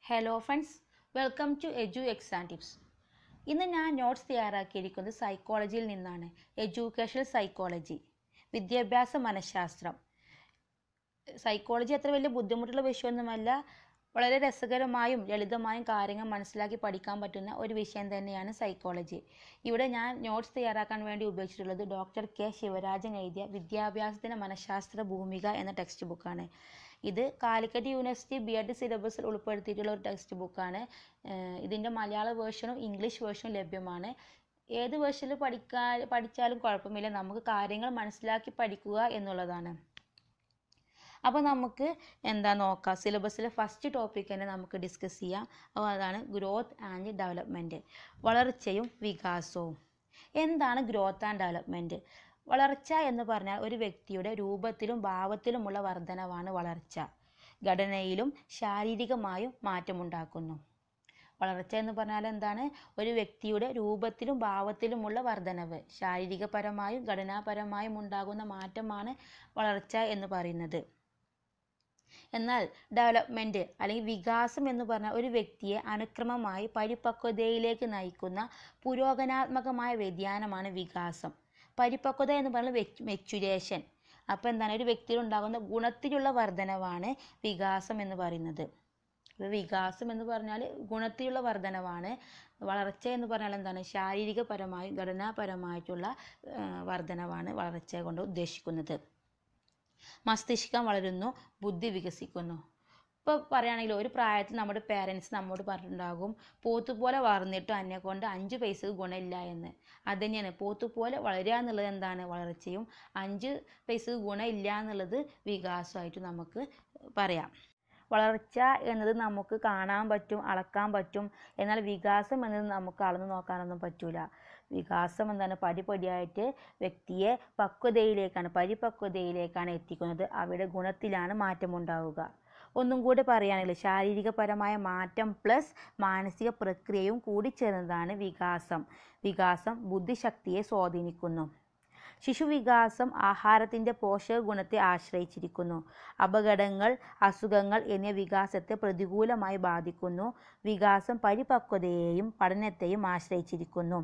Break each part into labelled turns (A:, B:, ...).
A: hello friends welcome to Edu Exam Tips ഇന്ന് ഞാൻ notes തയ്യാറാക്കിയിരിക്കുന്നത് സൈക്കോളജിയിൽ നിന്നാണ് എഡ്യൂക്കേഷണൽ സൈക്കോളജി വിദ്യാഭ്യാസ മനഃശാസ്ത്രം സൈക്കോളജി അത്ര വലിയ ബുദ്ധിമുട്ടുള്ള വിഷയമൊന്നുമല്ല വളരെ രസകരമായും ലളിതമായും കാര്യങ്ങൾ മനസ്സിലാക്കി പഠിക്കാൻ പറ്റുന്ന ഒരു വിഷയം തന്നെയാണ് സൈക്കോളജി ഇവിടെ ഞാൻ നോട്ട്സ് തയ്യാറാക്കാൻ വേണ്ടി ഉപയോഗിച്ചിട്ടുള്ളത് ഡോക്ടർ കെ ശിവരാജൻ എഴുതിയ വിദ്യാഭ്യാസത്തിൻ്റെ മനഃശാസ്ത്ര ഭൂമിക എന്ന ടെക്സ്റ്റ് ബുക്കാണ് ഇത് കാലിക്കറ്റ് യൂണിവേഴ്സിറ്റി ബി എഡ് സിലബസിൽ ഉൾപ്പെടുത്തിയിട്ടുള്ള ഒരു ടെക്സ്റ്റ് ബുക്കാണ് ഇതിൻ്റെ മലയാള വേർഷനും ഇംഗ്ലീഷ് വേർഷനും ലഭ്യമാണ് ഏത് വേർഷനിൽ പഠിക്കാൻ പഠിച്ചാലും കുഴപ്പമില്ല നമുക്ക് കാര്യങ്ങൾ മനസ്സിലാക്കി പഠിക്കുക എന്നുള്ളതാണ് അപ്പോൾ നമുക്ക് എന്താ നോക്കാം സിലബസിലെ ഫസ്റ്റ് ടോപ്പിക് തന്നെ നമുക്ക് ഡിസ്കസ് ചെയ്യാം അപ്പോൾ അതാണ് ഗ്രോത്ത് ആൻഡ് ഡെവലപ്മെൻറ്റ് വളർച്ചയും വികാസവും എന്താണ് ഗ്രോത്ത് ആൻഡ് ഡെവലപ്മെൻറ്റ് വളർച്ച എന്ന് പറഞ്ഞാൽ ഒരു വ്യക്തിയുടെ രൂപത്തിലും ഭാവത്തിലുമുള്ള വർധനവാണ് വളർച്ച ഘടനയിലും ശാരീരികമായും മാറ്റമുണ്ടാക്കുന്നു വളർച്ച എന്ന് പറഞ്ഞാൽ എന്താണ് ഒരു വ്യക്തിയുടെ രൂപത്തിലും ഭാവത്തിലുമുള്ള വർധനവ് ശാരീരികപരമായും ഘടനാപരമായും ഉണ്ടാകുന്ന മാറ്റമാണ് വളർച്ച എന്ന് പറയുന്നത് എന്നാൽ ഡെവലപ്മെൻറ്റ് അല്ലെങ്കിൽ വികാസം എന്ന് പറഞ്ഞാൽ ഒരു വ്യക്തിയെ അനുക്രമമായി പരിപക്വതയിലേക്ക് നയിക്കുന്ന പുരോഗനാത്മകമായ വ്യതിയാനമാണ് വികാസം പരിപക്വത എന്ന് പറഞ്ഞാൽ മെച്ചുരേഷൻ അപ്പോൾ എന്താണ് ഒരു വ്യക്തിയിൽ ഉണ്ടാകുന്ന ഗുണത്തിലുള്ള വർധനവാണ് വികാസം എന്ന് പറയുന്നത് അപ്പോൾ വികാസം എന്ന് പറഞ്ഞാൽ ഗുണത്തിലുള്ള വർധനവാണ് വളർച്ച എന്ന് പറഞ്ഞാൽ എന്താണ് ശാരീരികപരമായും ഘടനാപരമായിട്ടുള്ള വർധനവാണ് വളർച്ച കൊണ്ട് ഉദ്ദേശിക്കുന്നത് മസ്തിഷ്കം വളരുന്നു ബുദ്ധി വികസിക്കുന്നു ഇപ്പോൾ പറയുകയാണെങ്കിൽ ഒരു പ്രായത്തിൽ നമ്മുടെ പേരൻസ് നമ്മോട് പറഞ്ഞിട്ടുണ്ടാകും പോത്തുപോലെ വളർന്നിട്ടും എന്നെ കൊണ്ട് അഞ്ച് പൈസക്ക് ഗുണമില്ല എന്ന് അത് തന്നെയാണ് പോത്തുപോലെ വളരുക എന്നുള്ളത് എന്താണ് വളർച്ചയും അഞ്ച് പൈസക്ക് ഗുണമില്ല എന്നുള്ളത് വികാസമായിട്ട് നമുക്ക് പറയാം വളർച്ച എന്നത് നമുക്ക് കാണാൻ പറ്റും അളക്കാൻ പറ്റും എന്നാൽ വികാസം എന്നത് നമുക്ക് അളന്നു നോക്കാനൊന്നും പറ്റൂല വികാസം എന്താണ് പടിപടിയായിട്ട് വ്യക്തിയെ പക്വതയിലേക്കാണ് പരിപക്വതയിലേക്കാണ് എത്തിക്കുന്നത് അവയുടെ ഗുണത്തിലാണ് മാറ്റമുണ്ടാവുക ഒന്നും കൂടി പറയുകയാണെങ്കിൽ ശാരീരികപരമായ മാറ്റം പ്ലസ് മാനസിക പ്രക്രിയയും കൂടി ചേർന്നതാണ് വികാസം വികാസം ബുദ്ധിശക്തിയെ സ്വാധീനിക്കുന്നു ശിശുവികാസം ആഹാരത്തിൻ്റെ പോഷക ഗുണത്തെ ആശ്രയിച്ചിരിക്കുന്നു അപകടങ്ങൾ അസുഖങ്ങൾ എന്നിവ വികാസത്തെ പ്രതികൂലമായി ബാധിക്കുന്നു വികാസം പരിപക്വതയെയും പഠനത്തെയും ആശ്രയിച്ചിരിക്കുന്നു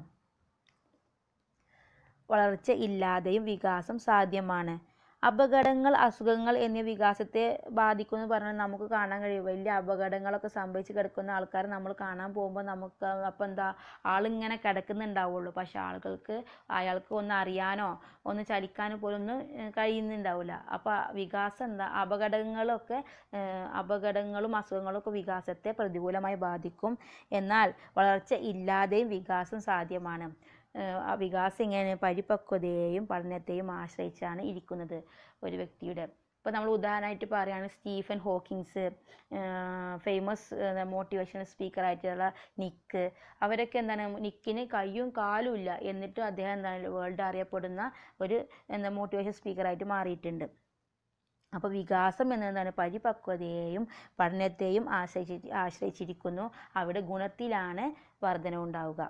A: വളർച്ച ഇല്ലാതെയും വികാസം സാധ്യമാണ് അപകടങ്ങൾ അസുഖങ്ങൾ എന്നിവ വികാസത്തെ ബാധിക്കുമെന്ന് പറഞ്ഞാൽ നമുക്ക് കാണാൻ കഴിയും വലിയ അപകടങ്ങളൊക്കെ സംഭവിച്ച് കിടക്കുന്ന ആൾക്കാർ നമ്മൾ കാണാൻ പോകുമ്പോൾ നമുക്ക് അപ്പോൾ എന്താ ആളിങ്ങനെ കിടക്കുന്നുണ്ടാവുള്ളൂ പക്ഷെ ആളുകൾക്ക് അയാൾക്ക് ഒന്ന് അറിയാനോ ഒന്ന് ചലിക്കാനോ പോലും ഒന്നും കഴിയുന്നുണ്ടാവില്ല അപ്പോൾ വികാസം എന്താ അപകടങ്ങളൊക്കെ അപകടങ്ങളും അസുഖങ്ങളും ഒക്കെ വികാസത്തെ പ്രതികൂലമായി ബാധിക്കും എന്നാൽ വളർച്ച ഇല്ലാതെയും വികാസം സാധ്യമാണ് വികാസം ഇങ്ങനെ പരിപക്വതയെയും പഠനത്തെയും ആശ്രയിച്ചാണ് ഇരിക്കുന്നത് ഒരു വ്യക്തിയുടെ ഇപ്പോൾ നമ്മൾ ഉദാഹരണമായിട്ട് പറയുകയാണെങ്കിൽ സ്റ്റീഫൻ ഹോക്കിങ്സ് ഫേമസ് മോട്ടിവേഷണൽ സ്പീക്കറായിട്ടുള്ള നിക്ക് അവരൊക്കെ എന്താണ് നിക്കിന് കയ്യും കാലും ഇല്ല എന്നിട്ടും അദ്ദേഹം എന്താണ് വേൾഡ് അറിയപ്പെടുന്ന ഒരു എന്താ മോട്ടിവേഷൻ സ്പീക്കറായിട്ട് മാറിയിട്ടുണ്ട് അപ്പോൾ വികാസം എന്നതാണ് പരിപക്വതയെയും പഠനത്തെയും ആശ്രയിച്ച് ആശ്രയിച്ചിരിക്കുന്നു അവിടെ ഗുണത്തിലാണ് വർധന ഉണ്ടാവുക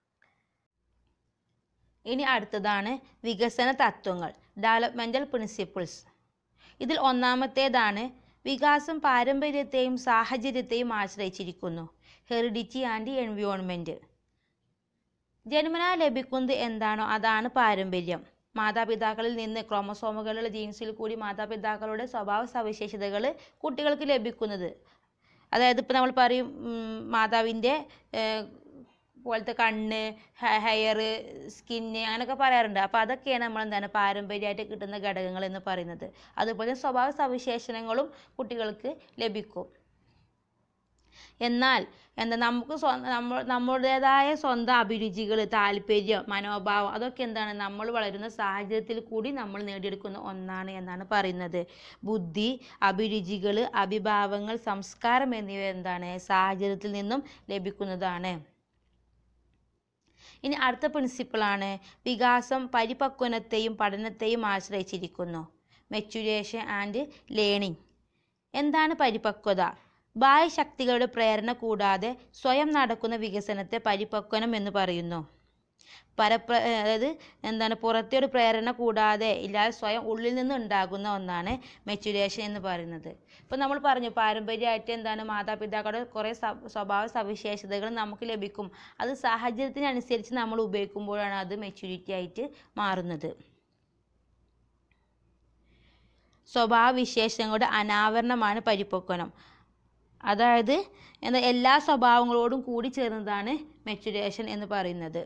A: ഇനി അടുത്തതാണ് വികസന തത്വങ്ങൾ ഡെവലപ്മെൻ്റൽ പ്രിൻസിപ്പിൾസ് ഇതിൽ ഒന്നാമത്തേതാണ് വികാസം പാരമ്പര്യത്തെയും സാഹചര്യത്തെയും ആശ്രയിച്ചിരിക്കുന്നു ഹെറിഡിറ്റി ആൻഡ് എൻവിയോൺമെൻറ്റ് ജന്മനാ ലഭിക്കുന്നത് എന്താണോ അതാണ് പാരമ്പര്യം മാതാപിതാക്കളിൽ നിന്ന് ക്രോമസോമുകളുടെ ജീൻസിൽ കൂടി മാതാപിതാക്കളുടെ സ്വഭാവ സവിശേഷതകൾ കുട്ടികൾക്ക് ലഭിക്കുന്നത് അതായത് ഇപ്പോൾ നമ്മൾ പറയും മാതാവിൻ്റെ പോലത്തെ കണ്ണ് ഹെയർ സ്കിന്ന് അങ്ങനെയൊക്കെ പറയാറുണ്ട് അപ്പോൾ അതൊക്കെയാണ് നമ്മൾ എന്താണ് പാരമ്പര്യമായിട്ട് കിട്ടുന്ന ഘടകങ്ങൾ എന്ന് പറയുന്നത് അതുപോലെ സ്വഭാവ സവിശേഷണങ്ങളും കുട്ടികൾക്ക് ലഭിക്കും എന്നാൽ എന്താ നമുക്ക് സ്വ നമ്മൾ നമ്മുടേതായ സ്വന്തം അഭിരുചികൾ താല്പര്യം മനോഭാവം അതൊക്കെ എന്താണ് നമ്മൾ വളരുന്ന സാഹചര്യത്തിൽ കൂടി നമ്മൾ നേടിയെടുക്കുന്ന ഒന്നാണ് എന്നാണ് പറയുന്നത് ബുദ്ധി അഭിരുചികൾ അഭിഭാവങ്ങൾ സംസ്കാരം എന്നിവ എന്താണ് സാഹചര്യത്തിൽ നിന്നും ലഭിക്കുന്നതാണ് ഇനി അടുത്ത പ്രിൻസിപ്പിളാണ് വികാസം പരിപക്വനത്തെയും പഠനത്തെയും ആശ്രയിച്ചിരിക്കുന്നു മെച്ചുരേഷൻ ആൻഡ് ലേണിംഗ് എന്താണ് പരിപക്വത ബാഹ്യശക്തികളുടെ പ്രേരണ കൂടാതെ സ്വയം നടക്കുന്ന വികസനത്തെ പരിപക്വനം എന്ന് പറയുന്നു പരപ്ര അതായത് എന്താണ് പുറത്തെ ഒരു പ്രേരണ കൂടാതെ ഇല്ലാതെ സ്വയം ഉള്ളിൽ നിന്ന് ഉണ്ടാകുന്ന ഒന്നാണ് മെച്ചുരേഷൻ എന്ന് പറയുന്നത് ഇപ്പം നമ്മൾ പറഞ്ഞു പാരമ്പര്യമായിട്ട് എന്താണ് മാതാപിതാക്കളുടെ കുറേ സ്വ- സ്വഭാവ സവിശേഷതകൾ നമുക്ക് ലഭിക്കും അത് സാഹചര്യത്തിനനുസരിച്ച് നമ്മൾ ഉപയോഗിക്കുമ്പോഴാണ് അത് മെച്യൂരിറ്റി ആയിട്ട് മാറുന്നത് സ്വഭാവ വിശേഷങ്ങളുടെ അനാവരണമാണ് പരിപക്വനം അതായത് എന്താ എല്ലാ സ്വഭാവങ്ങളോടും കൂടി ചേർന്നതാണ് മെച്ചുരേഷൻ എന്ന് പറയുന്നത്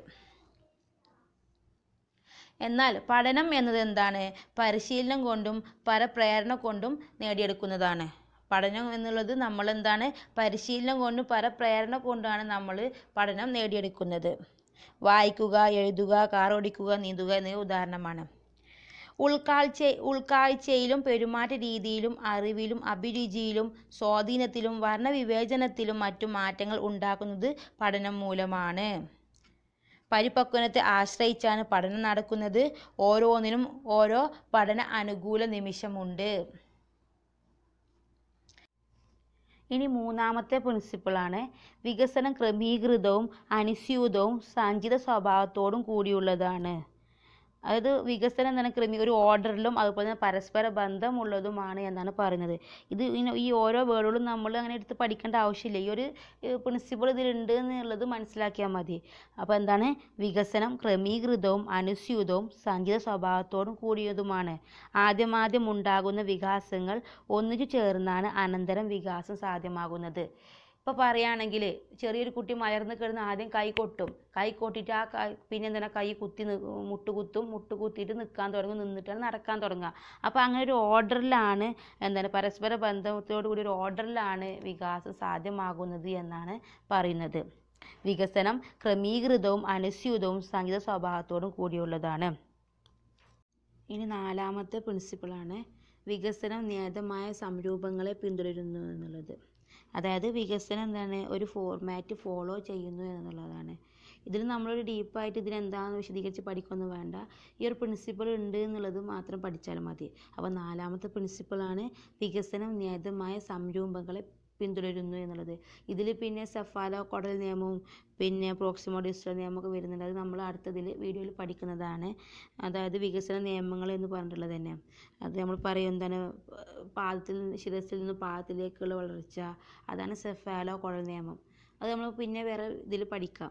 A: എന്നാൽ പഠനം എന്നത് എന്താണ് പരിശീലനം കൊണ്ടും പരപ്രേരണ കൊണ്ടും നേടിയെടുക്കുന്നതാണ് പഠനം എന്നുള്ളത് നമ്മൾ എന്താണ് പരിശീലനം കൊണ്ടും പരപ്രേരണ കൊണ്ടാണ് നമ്മൾ പഠനം നേടിയെടുക്കുന്നത് വായിക്കുക എഴുതുക കാർ ഓടിക്കുക നീന്തുക എന്നിവ ഉദാഹരണമാണ് ഉൾക്കാഴ്ച ഉൾക്കാഴ്ചയിലും പെരുമാറ്റ രീതിയിലും അറിവിലും അഭിരുചിയിലും സ്വാധീനത്തിലും വർണ്ണവിവേചനത്തിലും മറ്റും മാറ്റങ്ങൾ ഉണ്ടാക്കുന്നത് പഠനം മൂലമാണ് പരിപക്വനത്തെ ആശ്രയിച്ചാണ് പഠനം നടക്കുന്നത് ഓരോന്നിനും ഓരോ പഠന അനുകൂല നിമിഷമുണ്ട് ഇനി മൂന്നാമത്തെ പ്രിൻസിപ്പിളാണ് വികസനം ക്രമീകൃതവും അനുസ്യൂതവും സഞ്ചിത സ്വഭാവത്തോടും കൂടിയുള്ളതാണ് അതായത് വികസനം എന്താണ് ക്രമീ ഒരു ഓർഡറിലും അതുപോലെ തന്നെ പരസ്പര ബന്ധമുള്ളതുമാണ് എന്നാണ് പറയുന്നത് ഇത് ഇങ്ങനെ ഈ ഓരോ വേർഡുകളും നമ്മൾ അങ്ങനെ എടുത്ത് പഠിക്കേണ്ട ആവശ്യമില്ല ഈ ഒരു പ്രിൻസിപ്പിൾ ഇതിലുണ്ട് എന്നുള്ളത് മനസ്സിലാക്കിയാൽ മതി അപ്പോൾ എന്താണ് വികസനം ക്രമീകൃതവും അനുസ്യൂതവും സഞ്ചിത സ്വഭാവത്തോടും കൂടിയതുമാണ് ആദ്യമാദ്യം ഉണ്ടാകുന്ന വികാസങ്ങൾ ഒന്നിച്ചു ചേർന്നാണ് അനന്തരം വികാസം സാധ്യമാകുന്നത് ഇപ്പോൾ പറയുകയാണെങ്കിൽ ചെറിയൊരു കുട്ടി മലർന്ന് കിടന്ന് ആദ്യം കൈ കൊട്ടും കൈ കൊട്ടിയിട്ട് ആ കൈ പിന്നെ എന്താണ് കൈ കുത്തി നി- മുട്ട് കുത്തും മുട്ട് കുത്തിയിട്ട് നിൽക്കാൻ തുടങ്ങും നിന്നിട്ടാണ് നടക്കാൻ തുടങ്ങുക അപ്പോൾ അങ്ങനെ ഒരു ഓർഡറിലാണ് എന്താണ് പരസ്പര ബന്ധത്തോടു കൂടി ഒരു ഓർഡറിലാണ് വികാസം സാധ്യമാകുന്നത് എന്നാണ് പറയുന്നത് വികസനം ക്രമീകൃതവും അനുസ്യൂതവും സംഗീത സ്വഭാവത്തോടും കൂടിയുള്ളതാണ് ഇനി നാലാമത്തെ പ്രിൻസിപ്പിളാണ് വികസനം നിയതമായ സംരൂപങ്ങളെ പിന്തുടരുന്നു എന്നുള്ളത് അതായത് വികസനം എന്താണ് ഒരു ഫോർമാറ്റ് ഫോളോ ചെയ്യുന്നു എന്നുള്ളതാണ് ഇതിൽ നമ്മളൊരു ഡീപ്പായിട്ട് ഇതിനെന്താണെന്ന് വിശദീകരിച്ച് പഠിക്കൊന്നും വേണ്ട ഈ ഒരു പ്രിൻസിപ്പിൾ ഉണ്ട് എന്നുള്ളത് മാത്രം പഠിച്ചാൽ മതി അപ്പോൾ നാലാമത്തെ പ്രിൻസിപ്പിളാണ് വികസനം നിയതമായ സംരൂപങ്ങളെ പിന്തുടരുന്നു എന്നുള്ളത് ഇതിൽ പിന്നെ സെഫാലോ കൊടൽ നിയമവും പിന്നെ പ്രോക്സിമോ ഡിസ്റ്റൽ നിയമമൊക്കെ വരുന്നുണ്ട് അത് നമ്മൾ അടുത്തതിൽ വീഡിയോയിൽ പഠിക്കുന്നതാണ് അതായത് വികസന നിയമങ്ങൾ എന്ന് പറഞ്ഞിട്ടുള്ളത് തന്നെ അത് നമ്മൾ പറയും എന്താണ് പാദത്തിൽ നിന്ന് ശിരസിൽ നിന്ന് പാദത്തിലേക്കുള്ള വളർച്ച അതാണ് സെഫാലോ കുഴൽ നിയമം അത് നമ്മൾ പിന്നെ വേറെ ഇതിൽ പഠിക്കാം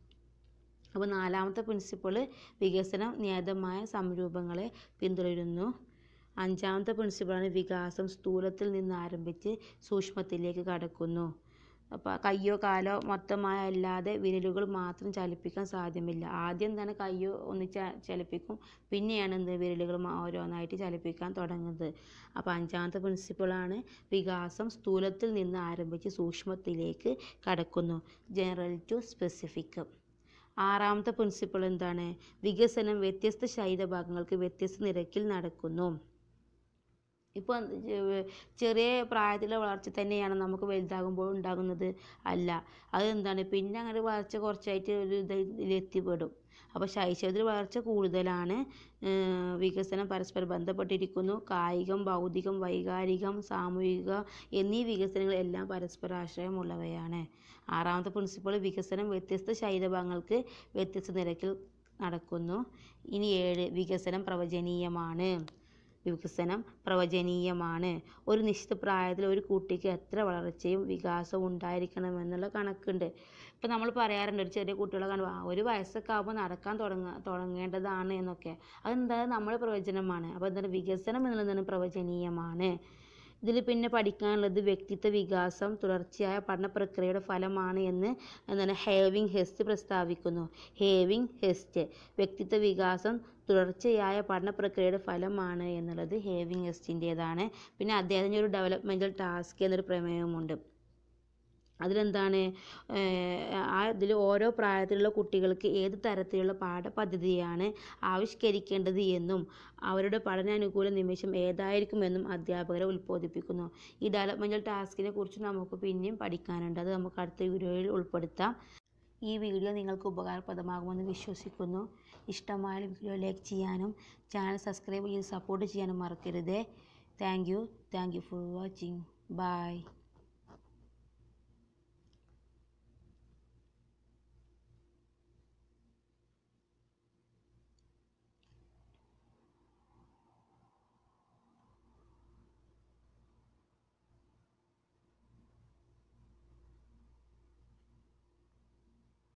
A: അപ്പോൾ നാലാമത്തെ പ്രിൻസിപ്പിൾ വികസനം നിയതമായ സംരൂപങ്ങളെ പിന്തുടരുന്നു അഞ്ചാമത്തെ പ്രിൻസിപ്പിളാണ് വികാസം സ്ഥൂലത്തിൽ നിന്ന് ആരംഭിച്ച് സൂക്ഷ്മത്തിലേക്ക് കടക്കുന്നു അപ്പോൾ കയ്യോ കാലോ മൊത്തമായി അല്ലാതെ വിരലുകൾ മാത്രം ചലിപ്പിക്കാൻ സാധ്യമല്ല ആദ്യം തന്നെ കയ്യോ ഒന്ന് ച- ചലിപ്പിക്കും പിന്നെയാണ് എന്ത് വിരലുകൾ മ- ഓരോന്നായിട്ട് ചലിപ്പിക്കാൻ തുടങ്ങുന്നത് അപ്പോൾ അഞ്ചാമത്തെ പ്രിൻസിപ്പിളാണ് വികാസം സ്ഥൂലത്തിൽ നിന്ന് ആരംഭിച്ച് സൂക്ഷ്മത്തിലേക്ക് കടക്കുന്നു ജനറൽ ടു സ്പെസിഫിക് ആറാമത്തെ പ്രിൻസിപ്പിൾ എന്താണ് വികസനം വ്യത്യസ്ത ശരീരഭാഗങ്ങൾക്ക് വ്യത്യസ്ത നിരക്കിൽ നടക്കുന്നു ഇപ്പോൾ ചെറിയ പ്രായത്തിലുള്ള വളർച്ച തന്നെയാണ് നമുക്ക് വലുതാകുമ്പോൾ ഉണ്ടാകുന്നത് അല്ല അതെന്താണ് പിന്നെ അങ്ങനെ വളർച്ച കുറച്ചായിട്ട് ഒരു ഇതിൽ എത്തിപ്പെടും അപ്പോൾ ശൈശവത്തിൽ വളർച്ച കൂടുതലാണ് ഏർ വികസനം പരസ്പരം ബന്ധപ്പെട്ടിരിക്കുന്നു കായികം ഭൗതികം വൈകാരികം സാമൂഹിക എന്നീ വികസനങ്ങൾ എല്ലാം പരസ്പര ആശ്രയമുള്ളവയാണ് ആറാമത്തെ പ്രിൻസിപ്പിൾ വികസനം വ്യത്യസ്ത ശരീരഭാഗങ്ങൾക്ക് വ്യത്യസ്ത നിരക്കിൽ നടക്കുന്നു ഇനി ഏഴ് വികസനം പ്രവചനീയമാണ് വികസനം പ്രവചനീയമാണ് ഒരു നിശ്ചിത പ്രായത്തിൽ ഒരു കുട്ടിക്ക് എത്ര വളർച്ചയും വികാസവും ഉണ്ടായിരിക്കണമെന്നുള്ള കണക്കുണ്ട് ഇപ്പം നമ്മൾ പറയാറുണ്ട് ഒരു ചെറിയ കുട്ടികളെ കാണുമ്പോൾ ആ ഒരു വയസ്സൊക്കെ ആകുമ്പോൾ നടക്കാൻ തുടങ്ങ തുടങ്ങേണ്ടതാണ് എന്നൊക്കെ അതെന്താ നമ്മുടെ പ്രവചനമാണ് അപ്പോൾ എന്താണ് വികസനം എന്നുള്ളത് പ്രവചനീയമാണ് ഇതിൽ പിന്നെ പഠിക്കാനുള്ളത് വ്യക്തിത്വ വികാസം തുടർച്ചയായ പഠന പ്രക്രിയയുടെ ഫലമാണ് എന്ന് എന്താണ് ഹേവിങ് ഹെസ്റ്റ് പ്രസ്താവിക്കുന്നു ഹേവിങ് ഹെസ്റ്റ് വ്യക്തിത്വ വികാസം തുടർച്ചയായ പഠന പ്രക്രിയയുടെ ഫലമാണ് എന്നുള്ളത് ഹേവിങ് ഹെസ്റ്റിൻ്റേതാണ് പിന്നെ അദ്ദേഹത്തിൻ്റെ ഒരു ഡെവലപ്മെൻറ്റൽ ടാസ്ക് എന്നൊരു പ്രമേയമുണ്ട് അതിലെന്താണ് ആ ഇതിൽ ഓരോ പ്രായത്തിലുള്ള കുട്ടികൾക്ക് ഏത് തരത്തിലുള്ള പാഠപദ്ധതിയാണ് ആവിഷ്കരിക്കേണ്ടത് എന്നും അവരുടെ പഠനാനുകൂല നിമിഷം ഏതായിരിക്കുമെന്നും അധ്യാപകരെ ഉത്ബോധിപ്പിക്കുന്നു ഈ ഡെവലപ്മെൻറ്റൽ ടാസ്കിനെ കുറിച്ച് നമുക്ക് പിന്നെയും പഠിക്കാനുണ്ട് അത് നമുക്ക് അടുത്ത വീഡിയോയിൽ ഉൾപ്പെടുത്താം ഈ വീഡിയോ നിങ്ങൾക്ക് ഉപകാരപ്രദമാകുമെന്ന് വിശ്വസിക്കുന്നു ഇഷ്ടമായ വീഡിയോ ലൈക്ക് ചെയ്യാനും ചാനൽ സബ്സ്ക്രൈബ് ചെയ്ത് സപ്പോർട്ട് ചെയ്യാനും മറക്കരുത് thank you thank you for watching by